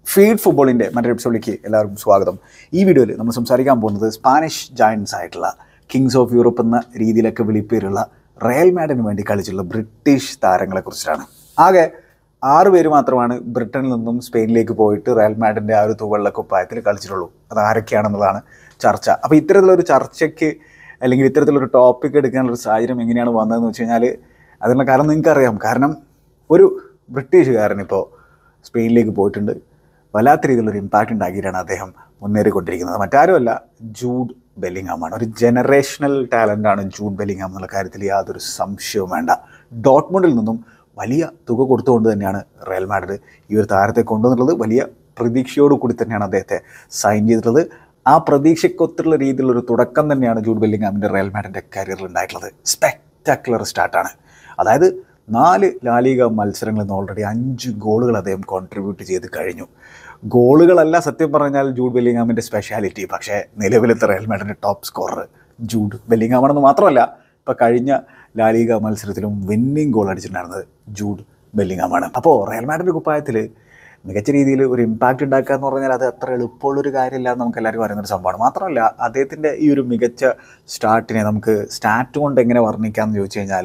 feed ഫുട്ബോളിൻ്റെ മറ്റൊരു എപ്പിസോഡിലേക്ക് എല്ലാവർക്കും സ്വാഗതം ഈ വീഡിയോയിൽ നമ്മൾ സംസാരിക്കാൻ പോകുന്നത് സ്പാനിഷ് ജയൻസ് ആയിട്ടുള്ള കിങ്സ് ഓഫ് യൂറോപ്പ് എന്ന രീതിയിലൊക്കെ വിളിപ്പേരുള്ള റയൽ മാഡിന് വേണ്ടി കളിച്ചുള്ള ബ്രിട്ടീഷ് താരങ്ങളെക്കുറിച്ചാണ് ആകെ ആറ് പേര് മാത്രമാണ് ബ്രിട്ടനിൽ നിന്നും സ്പെയിനിലേക്ക് പോയിട്ട് റയൽ മാഡിൻ്റെ ആ ഒരു തുവള്ള കുപ്പായത്തിൽ കളിച്ചിട്ടുള്ളൂ അത് ആരൊക്കെയാണെന്നുള്ളതാണ് ചർച്ച അപ്പോൾ ഇത്തരത്തിലൊരു ചർച്ചയ്ക്ക് അല്ലെങ്കിൽ ഇത്തരത്തിലൊരു ടോപ്പിക് എടുക്കാനുള്ള ഒരു സാഹചര്യം എങ്ങനെയാണ് വന്നതെന്ന് വെച്ച് കഴിഞ്ഞാൽ അതിനുള്ള കാരണം നിങ്ങൾക്കറിയാം കാരണം ഒരു ബ്രിട്ടീഷുകാരൻ ഇപ്പോൾ സ്പെയിനിലേക്ക് പോയിട്ടുണ്ട് വല്ലാത്ത രീതിയിലൊരു ഇമ്പാക്റ്റ് ഉണ്ടാക്കിയിട്ടാണ് അദ്ദേഹം മുന്നേറിക്കൊണ്ടിരിക്കുന്നത് മറ്റാരുമല്ല ജൂഡ് ബെല്ലിങ്ങാമാണ് ഒരു ജനറേഷണൽ ടാലൻ്റാണ് ജൂഡ് ബെല്ലിങ്ങാം എന്നുള്ള കാര്യത്തിൽ യാതൊരു സംശയവും വേണ്ട ഡോട്ട്മുണ്ടിൽ നിന്നും വലിയ തുക കൊടുത്തുകൊണ്ട് തന്നെയാണ് റയൽ മാഡ്രിഡ് ഈ ഒരു താരത്തെ കൊണ്ടുവന്നുള്ളത് വലിയ പ്രതീക്ഷയോട് കൂടി തന്നെയാണ് അദ്ദേഹത്തെ സൈൻ ചെയ്തിട്ടുള്ളത് ആ പ്രതീക്ഷയ്ക്കൊത്തുള്ള രീതിയിലൊരു തുടക്കം തന്നെയാണ് ജൂഡ് ബെല്ലിങ്ങാമിൻ്റെ റയൽ മാഡിൻ്റെ കരിയറിൽ ഉണ്ടായിട്ടുള്ളത് സ്പെക്ടാക്കുലർ സ്റ്റാർട്ടാണ് അതായത് നാല് ലാലിക മത്സരങ്ങളിൽ നിന്ന് ഓൾറെഡി അഞ്ച് ഗോളുകൾ അദ്ദേഹം കോൺട്രിബ്യൂട്ട് ചെയ്ത് കഴിഞ്ഞു ഗോളുകളല്ല സത്യം പറഞ്ഞാൽ ജൂഡ് ബെല്ലിങ്ങാമിൻ്റെ സ്പെഷ്യാലിറ്റി പക്ഷേ നിലവിലത്തെ റയൽ മാഡിൻ്റെ ടോപ്പ് സ്കോറർ ജൂഡ് ബെല്ലിങ്ങാമാണെന്ന് മാത്രമല്ല ഇപ്പോൾ കഴിഞ്ഞ ലാലിക മത്സരത്തിലും വിന്നിംഗ് ഗോൾ അടിച്ചിട്ടുണ്ടായിരുന്നത് ജൂഡ് ബെല്ലിങ്ങാമാണ് അപ്പോൾ റയൽ മാഡിൻ്റെ കുപ്പായത്തിൽ മികച്ച രീതിയിൽ ഒരു ഇമ്പാക്റ്റ് ഉണ്ടാക്കുക എന്ന് പറഞ്ഞാൽ അത് അത്ര എളുപ്പമുള്ളൊരു കാര്യമില്ല എന്ന് നമുക്ക് എല്ലാവർക്കും അറിയുന്നൊരു സംഭവമാണ് മാത്രമല്ല അദ്ദേഹത്തിൻ്റെ ഈ ഒരു മികച്ച സ്റ്റാർട്ടിനെ നമുക്ക് സ്റ്റാറ്റ് കൊണ്ട് എങ്ങനെ വർണ്ണിക്കാമെന്ന് ചോദിച്ചു കഴിഞ്ഞാൽ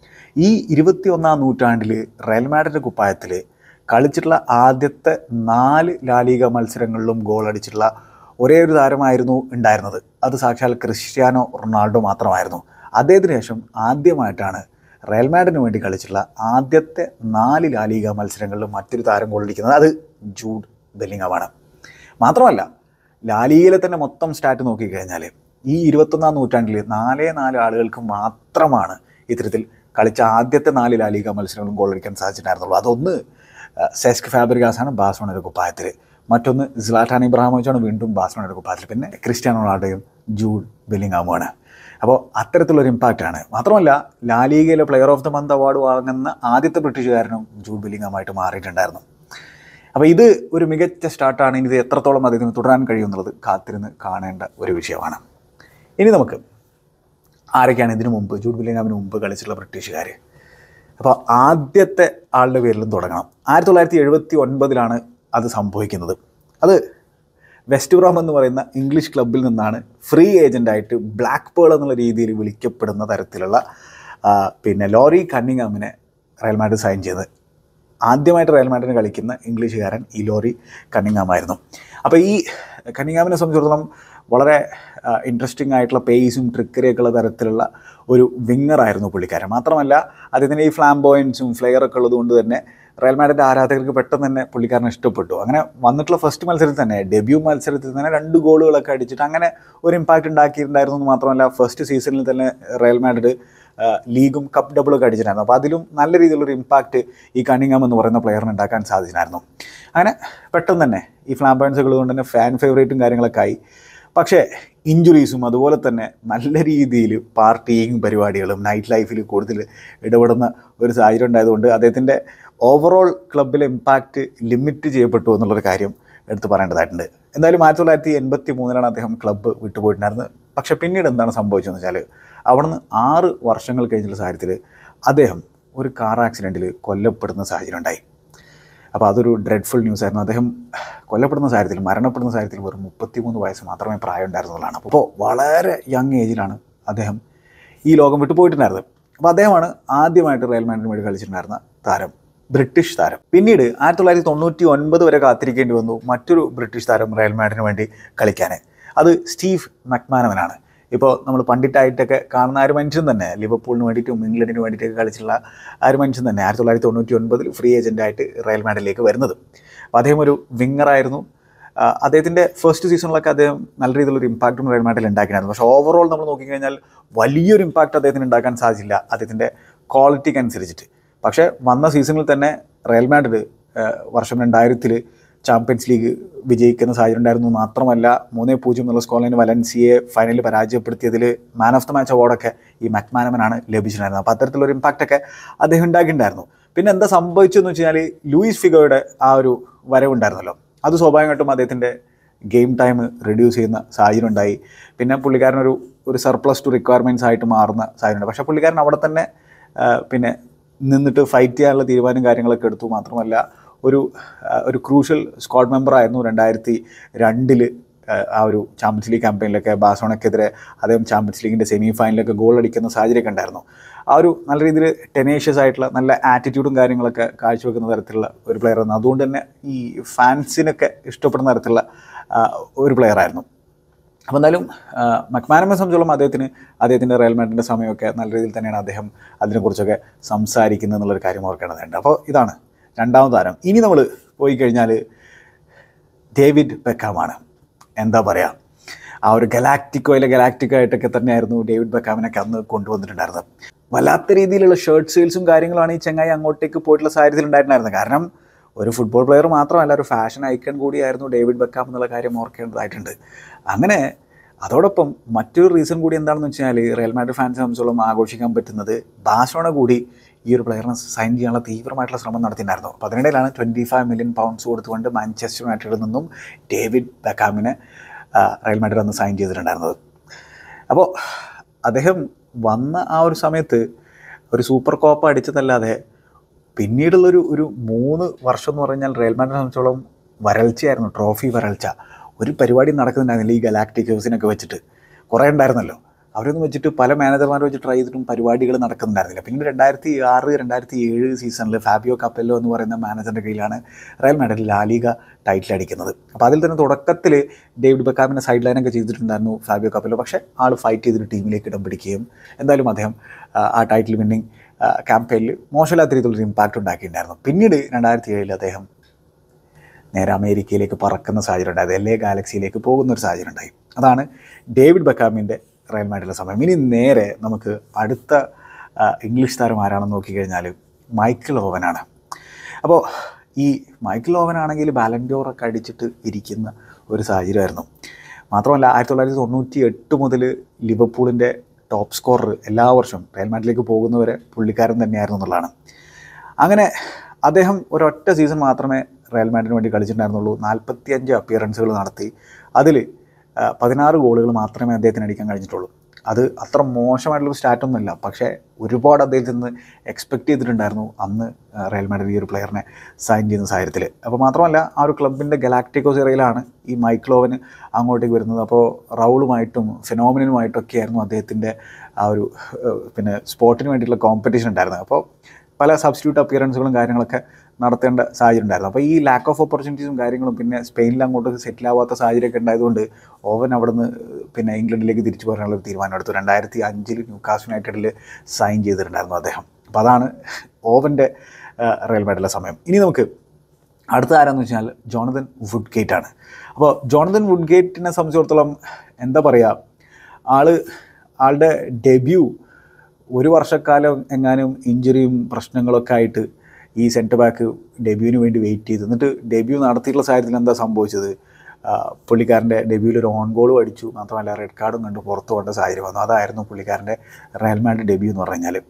ഈ ഇരുപത്തി ഒന്നാം നൂറ്റാണ്ടിൽ റയൽ മാഡിൻ്റെ കുപ്പായത്തിൽ കളിച്ചിട്ടുള്ള ആദ്യത്തെ നാല് ലാലിക മത്സരങ്ങളിലും ഗോൾ അടിച്ചിട്ടുള്ള ഒരേ ഒരു താരമായിരുന്നു ഉണ്ടായിരുന്നത് അത് സാക്ഷാൽ ക്രിസ്ത്യാനോ റൊണാൾഡോ മാത്രമായിരുന്നു അദ്ദേഹത്തിന് ശേഷം ആദ്യമായിട്ടാണ് റയൽ മാഡിന് വേണ്ടി കളിച്ചിട്ടുള്ള ആദ്യത്തെ നാല് ലാലിക മത്സരങ്ങളിലും മറ്റൊരു താരം ഗോൾ അടിക്കുന്നത് അത് ജൂഡ് ബെല്ലിങ്ങമാണ് മാത്രമല്ല ലാലിഗയിലെ തന്നെ മൊത്തം സ്റ്റാറ്റ് നോക്കിക്കഴിഞ്ഞാൽ ഈ ഇരുപത്തൊന്നാം നൂറ്റാണ്ടിൽ നാലേ നാല് ആളുകൾക്ക് മാത്രമാണ് ഇത്തരത്തിൽ കളിച്ച ആദ്യത്തെ നാല് ലാലിക മത്സരങ്ങളും ഗോൾ അടിക്കാൻ സാധിച്ചിട്ടുണ്ടായിരുന്നുള്ളൂ അതൊന്ന് സെസ്ക് ഫാബ്രിഗാസാണ് ബാഴ്സലോണയുടെ കുപ്പായത്തിൽ മറ്റൊന്ന് സ്ലാറ്റാൻ ഇബ്രാഹിമോവിച്ചാണ് വീണ്ടും ബാഴ്സലോണയുടെ കുപ്പായത്തിൽ പിന്നെ ക്രിസ്ത്യാനോ റൊണാൾഡോയും ജൂഡ് ബെല്ലിങ്ങാമുമാണ് അപ്പോൾ അത്തരത്തിലൊരു ഇമ്പാക്റ്റാണ് മാത്രമല്ല ലാലിഗയിലെ player of the month award വാങ്ങുന്ന ആദ്യത്തെ ബ്രിട്ടീഷുകാരനും ജൂഡ് ബെല്ലിങ്ങാമായിട്ട് മാറിയിട്ടുണ്ടായിരുന്നു അപ്പോൾ ഇത് ഒരു മികച്ച സ്റ്റാർട്ടാണ് ഇനി ഇത് എത്രത്തോളം അദ്ദേഹത്തിന് തുടരാൻ കഴിയുമെന്നുള്ളത് കാത്തിരുന്ന് കാണേണ്ട ഒരു വിഷയമാണ് ഇനി നമുക്ക് ആരൊക്കെയാണ് ഇതിനു മുമ്പ് ജൂഡ് ബില്ലിങ്ങാമിന് മുമ്പ് കളിച്ചിട്ടുള്ള ബ്രിട്ടീഷുകാർ അപ്പോൾ ആദ്യത്തെ ആളുടെ പേരിലും തുടങ്ങണം ആയിരത്തി തൊള്ളായിരത്തി എഴുപത്തി ഒൻപതിലാണ് അത് സംഭവിക്കുന്നത് അത് വെസ്റ്റ് ബ്രോം എന്ന് പറയുന്ന ഇംഗ്ലീഷ് ക്ലബിൽ നിന്നാണ് ഫ്രീ ഏജൻ്റായിട്ട് ബ്ലാക്ക് പേൾ എന്നുള്ള രീതിയിൽ വിളിക്കപ്പെടുന്ന തരത്തിലുള്ള ആ, പിന്നെ ലോറി കണ്ണിങ്ങാമിനെ റയൽ മാഡ്രിഡ് സൈൻ ചെയ്തത് ആദ്യമായിട്ട് റയൽ മാഡ്രിഡിന് കളിക്കുന്ന ഇംഗ്ലീഷുകാരൻ ഈ ലോറി കണ്ണിങ്ങാമായിരുന്നു അപ്പോൾ ഈ കണ്ണിങ്ങാമിനെ സംബന്ധിച്ചിടത്തോളം വളരെ ഇൻട്രസ്റ്റിംഗ് ആയിട്ടുള്ള പേസും ട്രിക്കറിയൊക്കെ ഉള്ള തരത്തിലുള്ള ഒരു വിങ്ങറായിരുന്നു പുള്ളിക്കാരൻ മാത്രമല്ല അദ്ദേഹത്തിൻ്റെ ഈ ഫ്ലാംബോയൻസും ഫ്ലെയറൊക്കെ ഉള്ളതുകൊണ്ട് തന്നെ റയൽ മാഡ്രിഡ് ആരാധകർക്ക് പെട്ടെന്ന് തന്നെ പുള്ളിക്കാരനെ ഇഷ്ടപ്പെട്ടു അങ്ങനെ വന്നിട്ടുള്ള ഫസ്റ്റ് മത്സരത്തിൽ തന്നെ ഡെബ്യൂ മത്സരത്തിൽ തന്നെ രണ്ട് ഗോളുകളൊക്കെ അടിച്ചിട്ട് അങ്ങനെ ഒരു ഇമ്പാക്റ്റ് ഉണ്ടാക്കിയിട്ടുണ്ടായിരുന്നു എന്ന് മാത്രമല്ല ഫസ്റ്റ് സീസണിൽ തന്നെ റയൽ മാഡ്രിഡ് ആ, ലീഗും കപ്പ് ഡബിളൊക്കെ അടിച്ചിട്ടുണ്ടായിരുന്നു അപ്പോൾ അതിലും നല്ല രീതിയിലുള്ളൊരു ഇമ്പാക്റ്റ് ഈ കണ്ണിങ്ങാം എന്ന് പറയുന്ന പ്ലെയറിന് ഉണ്ടാക്കാൻ സാധിച്ചിട്ടുണ്ടായിരുന്നു അങ്ങനെ പെട്ടെന്ന് തന്നെ ഈ ഫ്ലാംബോയൻസുകൾ കൊണ്ട് തന്നെ ഫാൻ ഫേവറേറ്റും കാര്യങ്ങളൊക്കെ ആയി പക്ഷേ ഇഞ്ചുറീസും അതുപോലെ തന്നെ നല്ല രീതിയിൽ പാർട്ടിയും പരിപാടികളും നൈറ്റ് ലൈഫിൽ കൂടുതൽ ഇടപെടുന്ന ഒരു സാഹചര്യം ഉണ്ടായതുകൊണ്ട് അദ്ദേഹത്തിൻ്റെ ഓവറോൾ ക്ലബിലെ ഇമ്പാക്റ്റ് ലിമിറ്റ് ചെയ്യപ്പെട്ടു എന്നുള്ളൊരു കാര്യം എടുത്ത് പറയേണ്ടതായിട്ടുണ്ട് എന്തായാലും ആയിരത്തി തൊള്ളായിരത്തി എൺപത്തി മൂന്നിലാണ് അദ്ദേഹം ക്ലബ്ബ് വിട്ടുപോയിട്ടുണ്ടായിരുന്നത് പക്ഷേ പിന്നീട് എന്താണ് സംഭവിച്ചതെന്ന് വെച്ചാൽ അവിടുന്ന് ആറ് വർഷങ്ങൾ കഴിഞ്ഞുള്ള സാഹചര്യത്തിൽ അദ്ദേഹം ഒരു കാർ ആക്സിഡൻറ്റിൽ കൊല്ലപ്പെടുന്ന സാഹചര്യം ഉണ്ടായി അപ്പോൾ അതൊരു ഡ്രെഡ്ഫുൾ ന്യൂസ് ആയിരുന്നു അദ്ദേഹം കൊല്ലപ്പെടുന്ന സാഹചര്യത്തിൽ മരണപ്പെടുന്ന സാഹചര്യത്തിൽ വെറും മുപ്പത്തിമൂന്ന് വയസ്സ് മാത്രമേ പ്രായം ഉണ്ടായിരുന്നുള്ളതാണ് അപ്പോൾ വളരെ യങ് ഏജിലാണ് അദ്ദേഹം ഈ ലോകം വിട്ടു പോയിട്ടുണ്ടായിരുന്നത് അപ്പോൾ അദ്ദേഹമാണ് ആദ്യമായിട്ട് റയൽ മാഡ്രിഡിന് വേണ്ടി കളിച്ചിട്ടുണ്ടായിരുന്ന താരം ബ്രിട്ടീഷ് താരം പിന്നീട് ആയിരത്തി തൊള്ളായിരത്തി തൊണ്ണൂറ്റി ഒൻപത് വരെ കാത്തിരിക്കേണ്ടി വന്നു മറ്റൊരു ബ്രിട്ടീഷ് താരം റയൽ മാഡ്രിഡിന് വേണ്ടി കളിക്കാൻ അത് സ്റ്റീവ് മക്മാനവനാണ് ഇപ്പോൾ നമ്മൾ പണ്ടിട്ടായിട്ടൊക്കെ കാണുന്ന ആ ഒരു മനുഷ്യൻ തന്നെ ലിവർപൂളിന് വേണ്ടിയിട്ടും ഇംഗ്ലണ്ടിന് വേണ്ടിയിട്ടൊക്കെ കളിച്ചിട്ടുള്ള ആ ഒരു മനുഷ്യൻ തന്നെ ആയിരത്തി തൊള്ളായിരത്തി തൊണ്ണൂറ്റി ഒൻപതിൽ ഫ്രീ ഏജൻ്റായിട്ട് റയൽ മാഡ്രിഡിലേക്ക് വരുന്നത് അപ്പോൾ അദ്ദേഹം ഒരു വിങ്ങറായിരുന്നു ആ, അദ്ദേഹത്തിൻ്റെ ഫസ്റ്റ് സീസണിലൊക്കെ അദ്ദേഹം നല്ല രീതിയിലൊരു ഇമ്പാക്റ്റും റയൽ മാഡ്രിഡിൽ ഉണ്ടാക്കിയിരുന്നു പക്ഷേ ഓവറോൾ നമ്മൾ നോക്കിക്കഴിഞ്ഞാൽ വലിയൊരു ഇമ്പാക്റ്റ് അദ്ദേഹത്തിന് ഉണ്ടാക്കാൻ സാധിച്ചില്ല അദ്ദേഹത്തിൻ്റെ ക്വാളിറ്റിക്ക് അനുസരിച്ചിട്ട് പക്ഷേ വന്ന സീസണിൽ തന്നെ റയൽ മാഡ്രിഡ് ആ, വർഷം രണ്ടായിരത്തിൽ ചാമ്പ്യൻസ് ലീഗ് വിജയിക്കുന്ന സാഹചര്യം ഉണ്ടായിരുന്നു മാത്രമല്ല മൂന്നേ പൂജ്യം എന്നുള്ള സ്കോർ ലൈൻ വലൻസിയെ ഫൈനലിൽ പരാജയപ്പെടുത്തിയതിൽ മാൻ ഓഫ് ദ മാച്ച് അവാർഡൊക്കെ ഈ മക്മാനമനാണ് ലഭിച്ചിട്ടുണ്ടായിരുന്നത് അപ്പോൾ അത്തരത്തിലൊരു ഇമ്പാക്റ്റൊക്കെ അദ്ദേഹം ഉണ്ടാക്കിയിട്ടുണ്ടായിരുന്നു പിന്നെ എന്താ സംഭവിച്ചതെന്ന് വെച്ച് കഴിഞ്ഞാൽ ലൂയിസ് ഫിഗോയുടെ ആ ഒരു വരവുണ്ടായിരുന്നല്ലോ അത് സ്വാഭാവികമായിട്ടും അദ്ദേഹത്തിൻ്റെ ഗെയിം ടൈം റെഡ്യൂസ് ചെയ്യുന്ന സാഹചര്യം ഉണ്ടായി പിന്നെ പുള്ളിക്കാരനൊരു ഒരു സർപ്ലസ് ടു റിക്വയർമെൻറ്റ്സ് ആയിട്ട് മാറുന്ന സാഹചര്യമുണ്ട് പക്ഷേ പുള്ളിക്കാരൻ അവിടെ തന്നെ ആ, പിന്നെ നിന്നിട്ട് ഫൈറ്റ് ചെയ്യാനുള്ള തീരുമാനം കാര്യങ്ങളൊക്കെ എടുത്തു മാത്രമല്ല ഒരു ആ, ഒരു ക്രൂഷ്യൽ സ്ക്വാഡ് മെമ്പറായിരുന്നു രണ്ടായിരത്തി രണ്ടിൽ ആ ഒരു ചാമ്പ്യൻസ് ലീഗ് ക്യാമ്പയിനിലൊക്കെ ബാസോണക്കെതിരെ അദ്ദേഹം ചാമ്പ്യൻസ് ലീഗിൻ്റെ സെമി ഫൈനലൊക്കെ ഗോൾ അടിക്കുന്ന സാഹചര്യമൊക്കെ ഉണ്ടായിരുന്നു ആ ഒരു നല്ല രീതിയിൽ ടെനേഷ്യസ് ആയിട്ടുള്ള നല്ല ആറ്റിറ്റ്യൂഡും കാര്യങ്ങളൊക്കെ കാഴ്ചവെക്കുന്ന തരത്തിലുള്ള ഒരു പ്ലെയർ ആയിരുന്നു അതുകൊണ്ട് തന്നെ ഈ ഫാൻസിനൊക്കെ ഇഷ്ടപ്പെടുന്ന തരത്തിലുള്ള ആ, ഒരു പ്ലെയർ ആയിരുന്നു അപ്പോൾ എന്തായാലും മക്മാനമെ സംബന്ധിച്ചോളം അദ്ദേഹത്തിന് അദ്ദേഹത്തിൻ്റെ റയൽ മാഡ്രിഡിൻ്റെ സമയമൊക്കെ നല്ല രീതിയിൽ തന്നെയാണ് അദ്ദേഹം അതിനെക്കുറിച്ചൊക്കെ സംസാരിക്കുന്നത് എന്നുള്ളൊരു കാര്യം ഓർക്കേണ്ടതുണ്ട് അപ്പോൾ ഇതാണ് രണ്ടാമത് താരം ഇനി നമ്മൾ പോയി കഴിഞ്ഞാൽ ഡേവിഡ് ബെക്കാമാണ് എന്താ പറയുക ആ ഒരു ഗലാക്റ്റിക്കോയിലെ ഗലാക്റ്റിക്കോ ആയിട്ടൊക്കെ തന്നെയായിരുന്നു ഡേവിഡ് ബെക്കാമിനൊക്കെ അന്ന് കൊണ്ടുവന്നിട്ടുണ്ടായിരുന്നത് വല്ലാത്ത രീതിയിലുള്ള ഷർട്ട് സെയിൽസും കാര്യങ്ങളാണ് ഈ ചെങ്ങായി അങ്ങോട്ടേക്ക് പോയിട്ടുള്ള സാഹചര്യത്തിൽ ഉണ്ടായിട്ടുണ്ടായിരുന്നത് കാരണം ഒരു ഫുട്ബോൾ പ്ലെയർ മാത്രമല്ല ഒരു ഫാഷൻ ഐക്കൺ കൂടിയായിരുന്നു ഡേവിഡ് ബെക്കാം എന്നുള്ള കാര്യം ഓർക്കേണ്ടതായിട്ടുണ്ട് അങ്ങനെ അതോടൊപ്പം മറ്റൊരു റീസൺ കൂടി എന്താണെന്ന് വെച്ചാൽ റയൽ മാഡ്രിഡ് ഫാൻസ് സംബന്ധിച്ചോളം ആഘോഷിക്കാൻ പറ്റുന്നത് ബാഴ്സലോണ കൂടി ഈ ഒരു പ്ലെയറിനെ സൈൻ ചെയ്യാനുള്ള തീവ്രമായിട്ടുള്ള ശ്രമം നടത്തിയിട്ടുണ്ടായിരുന്നു അപ്പോൾ അതിനിടയിലാണ് ട്വൻറ്റി ഫൈവ് മില്യൺ പൗണ്ട്സ് കൊടുത്തുകൊണ്ട് മാഞ്ചസ്റ്റർ യുണൈറ്റഡിൽ നിന്നും ഡേവിഡ് ബെക്കാമിനെ ആ, റയൽ മാഡ്രിഡ് അന്ന് സൈൻ ചെയ്തിട്ടുണ്ടായിരുന്നത് അപ്പോൾ അദ്ദേഹം വന്ന ആ ഒരു സമയത്ത് ഒരു സൂപ്പർ കോപ്പ അടിച്ചതല്ലാതെ പിന്നീടുള്ളൊരു ഒരു മൂന്ന് വർഷം എന്ന് പറഞ്ഞാൽ റയൽ മാഡ്രിഡിനെ സംബന്ധിച്ചോളം വരൾച്ചയായിരുന്നു ട്രോഫി വരൾച്ച ഒരു പരിപാടി നടക്കുന്നുണ്ടായിരുന്നില്ല ഈ ഗലാക്ടിക്കേഴ്സിനൊക്കെ വെച്ചിട്ട് കുറേ ഉണ്ടായിരുന്നല്ലോ അവരൊന്നും വെച്ചിട്ട് പല മാനേജർമാരെ വെച്ച് ട്രൈ ചെയ്തിട്ടും പരിപാടികൾ നടക്കുന്നുണ്ടായിരുന്നില്ല പിന്നീട് രണ്ടായിരത്തി ആറ് രണ്ടായിരത്തി ഏഴ് സീസണിൽ ഫാബിയോ കപ്പെല്ലോ എന്ന് പറയുന്ന മാനേജറിൻ്റെ കീഴിലാണ് റയൽ മാഡ്രിഡ് ലാലിക ടൈറ്റിൽ അടിക്കുന്നത് അപ്പോൾ അതിൽ തന്നെ തുടക്കത്തിൽ ഡേവിഡ് ബെക്കാമിനെ സൈഡ് ലൈനൊക്കെ ചെയ്തിട്ടുണ്ടായിരുന്നു ഫാബിയോ കപ്പെല്ലോ പക്ഷേ ആൾ ഫൈറ്റ് ചെയ്തിട്ട് ടീമിലേക്ക് ഇടം പിടിക്കുകയും എന്തായാലും അദ്ദേഹം ആ, ആ ടൈറ്റിൽ വിന്നിങ് ക്യാമ്പയിനിൽ മോശമില്ലാത്ത രീതിയിലൊരു ഇമ്പാക്റ്റ് ഉണ്ടാക്കിയിട്ടുണ്ടായിരുന്നു പിന്നീട് രണ്ടായിരത്തി ഏഴിൽ അദ്ദേഹം നേരെ അമേരിക്കയിലേക്ക് പറക്കുന്ന സാഹചര്യം ഉണ്ടായത് എൽ എ ഗാലക്സിയിലേക്ക് പോകുന്ന ഒരു സാഹചര്യം ഉണ്ടായി അതാണ് ഡേവിഡ് ബക്കാമിൻ്റെ റയൽ മാഡ്രിഡിലെ സമയം ഇനി നേരെ നമുക്ക് അടുത്ത ആ, ഇംഗ്ലീഷ് താരം ആരാണെന്ന് നോക്കിക്കഴിഞ്ഞാൽ മൈക്കിൾ ഓവനാണ് അപ്പോൾ ഈ മൈക്കിൾ ഓവനാണെങ്കിൽ ബാലൻഡോറൊക്കെ അടിച്ചിട്ട് ഇരിക്കുന്ന ഒരു സാഹചര്യമായിരുന്നു മാത്രമല്ല ആയിരത്തി തൊള്ളായിരത്തി തൊണ്ണൂറ്റി എട്ട് മുതൽ ലിവർപൂളിൻ്റെ ടോപ്പ് സ്കോറർ എല്ലാ വർഷവും റയൽ മാഡ്രിഡിലേക്ക് പോകുന്നവരെ പുള്ളിക്കാരൻ തന്നെയായിരുന്നു എന്നുള്ളതാണ് അങ്ങനെ അദ്ദേഹം ഒരൊറ്റ സീസൺ മാത്രമേ റയൽ മാഡ്രിഡിന് വേണ്ടി കളിച്ചിട്ടുണ്ടായിരുന്നുള്ളൂ നാൽപ്പത്തിയഞ്ച് അപ്പിയറൻസുകൾ നടത്തി അതിൽ പതിനാറ് ഗോളുകൾ മാത്രമേ അദ്ദേഹത്തിന് അടിക്കാൻ കഴിഞ്ഞിട്ടുള്ളൂ അത് അത്ര മോശമായിട്ടുള്ളൊരു സ്റ്റാറ്റൊന്നുമില്ല പക്ഷേ ഒരുപാട് അദ്ദേഹത്തിൽ നിന്ന് എക്സ്പെക്റ്റ് ചെയ്തിട്ടുണ്ടായിരുന്നു അന്ന് ആ, റയൽ മാഡ്രിഡ് ഈ ഒരു പ്ലെയറിനെ സൈൻ ചെയ്യുന്ന സാഹചര്യത്തിൽ അപ്പോൾ മാത്രമല്ല ആ ഒരു ക്ലബിൻ്റെ ഗലാക്ടിക്കോസ് ഇറയിലാണ് ഈ മൈക്ലോവന് അങ്ങോട്ടേക്ക് വരുന്നത് അപ്പോൾ റൗളുമായിട്ടും ഫിനോമിനുമായിട്ടൊക്കെ ആയിരുന്നു അദ്ദേഹത്തിൻ്റെ ആ ഒരു ഏഹ്, പിന്നെ സ്പോർട്ടിന് വേണ്ടിയിട്ടുള്ള കോമ്പറ്റീഷൻ ഉണ്ടായിരുന്നത് അപ്പോൾ പല സബ്സ്റ്റിറ്റ്യൂട്ട് അപ്പിയറൻസുകളും കാര്യങ്ങളൊക്കെ നടത്തേണ്ട സാഹചര്യം ഉണ്ടായിരുന്നു അപ്പോൾ ഈ ലാക്ക് ഓഫ് ഓപ്പർച്യൂണിറ്റീസും കാര്യങ്ങളും പിന്നെ സ്പെയിനിൽ അങ്ങോട്ട് സെറ്റിൽ ആവാത്ത സാഹചര്യമൊക്കെ ഉണ്ടായതുകൊണ്ട് ഓവൻ അവിടുന്ന് പിന്നെ ഇംഗ്ലണ്ടിലേക്ക് തിരിച്ചു പോകാനുള്ള ഒരു തീരുമാനം എടുത്തു രണ്ടായിരത്തി അഞ്ചിൽ ന്യൂക്കാസ് യുണൈറ്റഡിൽ സൈൻ ചെയ്തിട്ടുണ്ടായിരുന്നു അദ്ദേഹം അപ്പോൾ അതാണ് ഓവൻ്റെ റയൽ മാഡ്രിഡിലെ സമയം ഇനി നമുക്ക് അടുത്ത ആരാന്ന് വെച്ചാൽ ജോണതൻ വുഡ്ഗേറ്റ് ആണ് അപ്പോൾ ജോണതൻ വുഡ്ഗേറ്റിനെ സംബന്ധിച്ചിടത്തോളം എന്താ പറയുക ആള് ആളുടെ ഡെബ്യൂ ഒരു വർഷക്കാലം എങ്ങാനും ഇഞ്ചുറിയും പ്രശ്നങ്ങളൊക്കെ ആയിട്ട് ഈ സെൻറ്റർ ബാക്ക് ഡെബ്യൂവിന് വേണ്ടി വെയിറ്റ് ചെയ്തു എന്നിട്ട് ഡെബ്യൂ നടത്തിയിട്ടുള്ള സാഹചര്യത്തിൽ എന്താ സംഭവിച്ചത് ആ, പുള്ളിക്കാരൻ്റെ ഡെബ്യൂവിൽ ഒരു ഓൺ ഗോളും അടിച്ചു മാത്രമല്ല റെഡ് കാർഡും കണ്ട് പുറത്തു പോകേണ്ട സാഹചര്യം വന്നു അതായിരുന്നു പുള്ളിക്കാരൻ്റെ റയൽ മാഡ്രിഡ് ഡെബ്യൂ എന്ന് പറഞ്ഞു കഴിഞ്ഞാൽ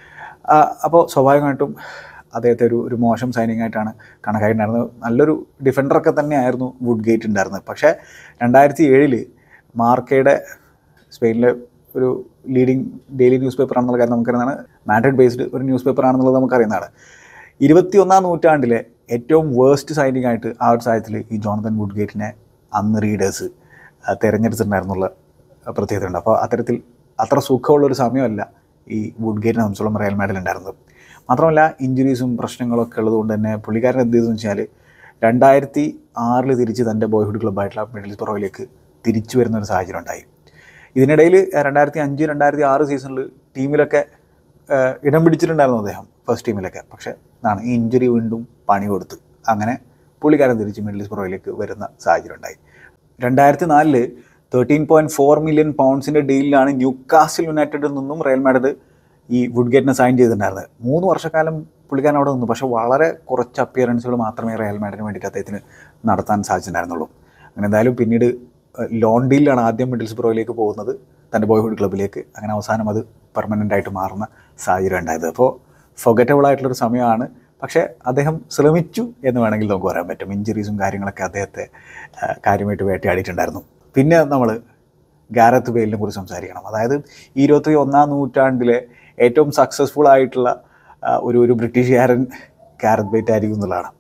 അപ്പോൾ സ്വാഭാവികമായിട്ടും അദ്ദേഹത്തെ ഒരു ഒരു മോശം സൈനിങ് ആയിട്ടാണ് കണക്കായിട്ടുണ്ടായിരുന്നത് നല്ലൊരു ഡിഫൻഡറൊക്കെ തന്നെയായിരുന്നു വുഡ് ഗേറ്റ് ഉണ്ടായിരുന്നത് പക്ഷേ രണ്ടായിരത്തി ഏഴിൽ മാർക്കയുടെ സ്പെയിനിലെ ഒരു ലീഡിങ് ഡെയിലി ന്യൂസ് പേപ്പർ ആണെന്നുള്ള കാര്യം നമുക്കറിയുന്നതാണ് മാഡ്രിഡ് ബേസ്ഡ് ഒരു ന്യൂസ് പേപ്പർ ആണെന്നുള്ളത് നമുക്കറിയുന്നതാണ് ഇരുപത്തിയൊന്നാം നൂറ്റാണ്ടിലെ ഏറ്റവും വേസ്റ്റ് സൈനിങ് ആയിട്ട് ആ ഒരു സാഹചര്യത്തിൽ ഈ ജോണതൻ വുഡ് ഗേറ്റിനെ അന്ന് റീഡേഴ്സ് തിരഞ്ഞെടുത്തിട്ടുണ്ടായിരുന്നുള്ള പ്രത്യേകതയുണ്ട് അപ്പോൾ അത്തരത്തിൽ അത്ര സുഖമുള്ളൊരു സമയമല്ല ഈ വുഡ് ഗേറ്റിനെ സംബന്ധിച്ചോളം റയൽ മാഡിൽ ഉണ്ടായിരുന്നത് മാത്രമല്ല ഇഞ്ചുറീസും പ്രശ്നങ്ങളൊക്കെ ഉള്ളതുകൊണ്ട് തന്നെ പുള്ളിക്കാരൻ എന്ത് ചെയ്തെന്ന് വെച്ചാൽ രണ്ടായിരത്തി ആറിൽ തിരിച്ച് തൻ്റെ ബോയ്ഹുഡ് ക്ലബ്ബായിട്ടുള്ള മിഡിൽ സ്പൊറോയിലേക്ക് തിരിച്ചു വരുന്ന ഒരു സാഹചര്യം ഉണ്ടായി ഇതിനിടയിൽ രണ്ടായിരത്തി അഞ്ച് രണ്ടായിരത്തി ആറ് സീസണിൽ ടീമിലൊക്കെ ഏഹ്, ഇടം പിടിച്ചിട്ടുണ്ടായിരുന്നു അദ്ദേഹം ഫസ്റ്റ് ടീമിലൊക്കെ പക്ഷേ ഇതാണ് ഈ ഇഞ്ചുറി വീണ്ടും പണി കൊടുത്ത് അങ്ങനെ പുള്ളിക്കാരൻ തിരിച്ച് മിഡിൽ സ്പൊറോയിലേക്ക് വരുന്ന സാഹചര്യം ഉണ്ടായി രണ്ടായിരത്തി നാലില് തേർട്ടീൻ പോയിൻറ്റ് ഫോർ മില്യൺ പൗണ്ട്സിൻ്റെ ഡീലിലാണ് ന്യൂക്കാസിൽ യുണൈറ്റഡിൽ നിന്നും റയൽ മാഡ്രിഡ് ഈ വുഡ്ഗേറ്റിനെ സൈൻ ചെയ്തിട്ടുണ്ടായിരുന്നത് മൂന്ന് വർഷക്കാലം പുള്ളിക്കാരൻ അവിടെ നിന്നു പക്ഷേ വളരെ കുറച്ച് അപ്പിയറൻസുകൾ മാത്രമേ റയൽ മാഡ്രിഡിന് വേണ്ടിയിട്ട് അദ്ദേഹത്തിന് നടത്താൻ സാധിച്ചിട്ടുണ്ടായിരുന്നുള്ളൂ അങ്ങനെ എന്തായാലും പിന്നീട് ഏഹ്, ലോൺ ഡീലിലാണ് ആദ്യം മിഡിൽസ് ബ്രോയിലേക്ക് പോകുന്നത് തൻ്റെ ബോയ്ഹുഡ് ക്ലബ്ബിലേക്ക് അങ്ങനെ അവസാനം അത് പെർമനൻ്റ് ആയിട്ട് മാറുന്ന സാഹചര്യം ഉണ്ടായത് അപ്പോൾ ഫൊഗറ്റബിൾ ആയിട്ടുള്ളൊരു സമയമാണ് പക്ഷേ അദ്ദേഹം ശ്രമിച്ചു എന്ന് വേണമെങ്കിൽ നമുക്ക് പറയാൻ പറ്റും ഇഞ്ചുറീസും കാര്യങ്ങളൊക്കെ അദ്ദേഹത്തെ ആ, കാര്യമായിട്ട് വേട്ടയാടിയിട്ടുണ്ടായിരുന്നു പിന്നെ നമ്മൾ ഗാരത്ത് ബെയിലിനെ കുറിച്ച് സംസാരിക്കണം അതായത് ഈ ഇരുപത്തി ഒന്നാം നൂറ്റാണ്ടിലെ ഏറ്റവും സക്സസ്ഫുൾ ആയിട്ടുള്ള ആ, ഒരു ഒരു ബ്രിട്ടീഷുകാരൻ ഗാരത്ത് ബെയ്റ്റ് ആയിരിക്കും എന്നുള്ളതാണ്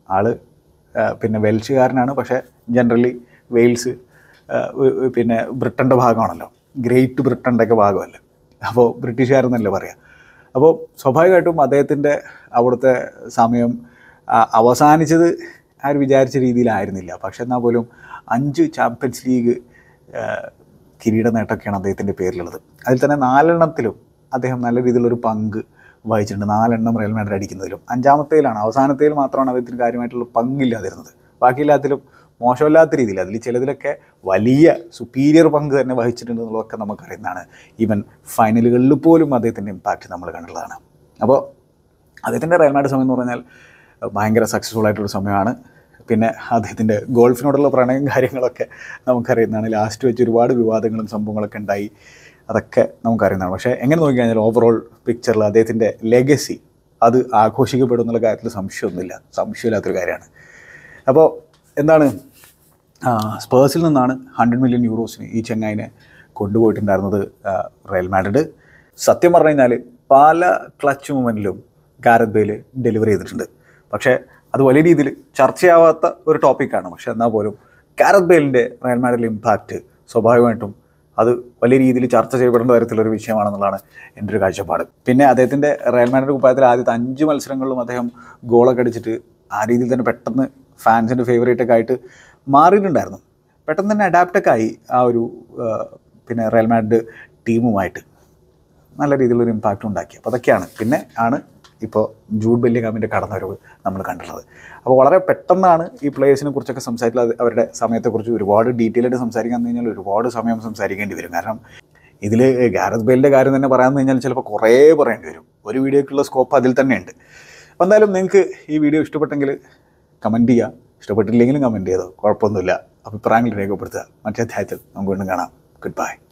ആള് ആ, പിന്നെ വെൽഷുകാരനാണ് പക്ഷേ ജനറലി വെയിൽസ് ആ, ഉ- ഉ- പിന്നെ ബ്രിട്ടൻ്റെ ഭാഗമാണല്ലോ ഗ്രേറ്റ് ബ്രിട്ടൻ്റെ ഒക്കെ ഭാഗമല്ല അപ്പോൾ ബ്രിട്ടീഷുകാരെന്നല്ലേ പറയാം അപ്പോൾ സ്വാഭാവികമായിട്ടും അദ്ദേഹത്തിൻ്റെ അവിടുത്തെ സമയം ആ, അവസാനിച്ചത് ആരും വിചാരിച്ച രീതിയിലായിരുന്നില്ല പക്ഷെ എന്നാൽ പോലും അഞ്ച് ചാമ്പ്യൻസ് ലീഗ് ആ, കിരീട നേട്ടമൊക്കെയാണ് അദ്ദേഹത്തിൻ്റെ പേരിലുള്ളത് അതിൽ തന്നെ നാലെണ്ണത്തിലും അദ്ദേഹം നല്ല രീതിയിലൊരു പങ്ക് വഹിച്ചിട്ടുണ്ട് നാലെണ്ണം റയൽ മാഡ്രിഡ് അടിക്കുന്നതിലും അഞ്ചാമത്തേലാണ് അവസാനത്തേൽ മാത്രമാണ് അദ്ദേഹത്തിന് കാര്യമായിട്ടുള്ള പങ്കില്ലാതിരുന്നത് ബാക്കിയെല്ലാത്തിലും മോശമല്ലാത്ത രീതിയിൽ അതിൽ ചിലതിലൊക്കെ വലിയ സുപ്പീരിയർ പങ്ക് തന്നെ വഹിച്ചിട്ടുണ്ട് എന്നുള്ളതൊക്കെ നമുക്കറിയുന്നതാണ് ഈവൻ ഫൈനലുകളിൽ പോലും അദ്ദേഹത്തിൻ്റെ ഇമ്പാക്റ്റ് നമ്മൾ കണ്ടുള്ളതാണ് അപ്പോൾ അദ്ദേഹത്തിൻ്റെ റയൽ മാഡ്രിഡ് സമയം എന്ന് പറഞ്ഞാൽ ഭയങ്കര സക്സസ്ഫുൾ ആയിട്ടുള്ള സമയമാണ് പിന്നെ അദ്ദേഹത്തിൻ്റെ ഗോൾഫിനോടുള്ള പ്രണയം കാര്യങ്ങളൊക്കെ നമുക്കറിയുന്നതാണ് ലാസ്റ്റ് വെച്ച് ഒരുപാട് വിവാദങ്ങളും സംഭവങ്ങളൊക്കെ ഉണ്ടായി അതൊക്കെ നമുക്കറിയുന്നതാണ് പക്ഷേ എങ്ങനെ നോക്കിക്കഴിഞ്ഞാൽ ഓവറോൾ പിക്ചറിൽ അദ്ദേഹത്തിൻ്റെ ലെഗസി അത് ആഘോഷിക്കപ്പെടും എന്നുള്ള കാര്യത്തിൽ സംശയമൊന്നുമില്ല സംശയമില്ലാത്തൊരു കാര്യമാണ് അപ്പോൾ എന്താണ് ആ, സ്പേഴ്സിൽ നിന്നാണ് ഹൺഡ്രഡ് മില്യൺ യൂറോസിന് ഈ ചെങ്ങായിനെ കൊണ്ടുപോയിട്ടുണ്ടായിരുന്നത് ആ, റയൽ മാഡ്രിഡ് സത്യം പറഞ്ഞു കഴിഞ്ഞാൽ പല ക്ലച്ച് മൂമെൻറ്റിലും ഗാരത് ബെയില് ഡെലിവറി ചെയ്തിട്ടുണ്ട് പക്ഷേ അത് വലിയ രീതിയിൽ ചർച്ചയാവാത്ത ഒരു ടോപ്പിക്കാണ് പക്ഷേ എന്നാൽ പോലും ഗാരത് ബെയിലിൻ്റെ റയൽ മാഡ്രിഡിലെ ഇമ്പാക്റ്റ് സ്വാഭാവികമായിട്ടും അത് വലിയ രീതിയിൽ ചർച്ച ചെയ്യപ്പെടേണ്ട തരത്തിലൊരു വിഷയമാണെന്നുള്ളതാണ് എൻ്റെ ഒരു കാഴ്ചപ്പാട് പിന്നെ അദ്ദേഹത്തിൻ്റെ റയൽ മാഡ്രിഡ് കുപ്പായത്തിൽ ആദ്യത്തെ അഞ്ച് മത്സരങ്ങളിലും അദ്ദേഹം ഗോളൊക്കെ അടിച്ചിട്ട് ആ രീതിയിൽ തന്നെ പെട്ടെന്ന് ഫാൻസിൻ്റെ ഫേവറേറ്റ് ഒക്കെ ആയിട്ട് മാറിയിട്ടുണ്ടായിരുന്നു പെട്ടെന്ന് തന്നെ അഡാപ്റ്റൊക്കെ ആയി ആ ഒരു ആ, പിന്നെ റയൽ മാഡ്രിഡ് ടീമുമായിട്ട് നല്ല രീതിയിലൊരു ഇമ്പാക്റ്റ് ഉണ്ടാക്കി അപ്പോൾ അതൊക്കെയാണ് പിന്നെ ആണ് ഇപ്പോൾ ജൂഡ് ബെല്ലിഗാമിൻ്റെ കടന്നുവരവ് നമ്മൾ കണ്ടിട്ടുള്ളത് അപ്പോൾ വളരെ പെട്ടെന്നാണ് ഈ പ്ലേയേഴ്സിനെ കുറിച്ചൊക്കെ സംസാരിച്ചത് അവരുടെ സമയത്തെക്കുറിച്ച് ഒരുപാട് ഡീറ്റെയിൽ ആയിട്ട് സംസാരിക്കാൻ കഴിഞ്ഞാൽ ഒരുപാട് സമയം സംസാരിക്കേണ്ടി വരും കാരണം ഇതിൽ ഗാരത് ബെയിലിൻ്റെ കാര്യം തന്നെ പറയാമെന്ന് കഴിഞ്ഞാൽ ചിലപ്പോൾ കുറേ പറയേണ്ടി വരും ഒരു വീഡിയോക്കുള്ള സ്കോപ്പ് അതിൽ തന്നെ ഉണ്ട് അപ്പോൾ എന്തായാലും നിങ്ങൾക്ക് ഈ വീഡിയോ ഇഷ്ടപ്പെട്ടെങ്കിൽ കമൻറ്റ് ചെയ്യുക ഇഷ്ടപ്പെട്ടില്ലെങ്കിലും കമൻറ്റ് ചെയ്തോ കുഴപ്പമൊന്നുമില്ല അഭിപ്രായങ്ങൾ രേഖപ്പെടുത്തുക മറ്റേ അധ്യായത്തിൽ നമുക്ക് വീണ്ടും കാണാം ഗുഡ് ബൈ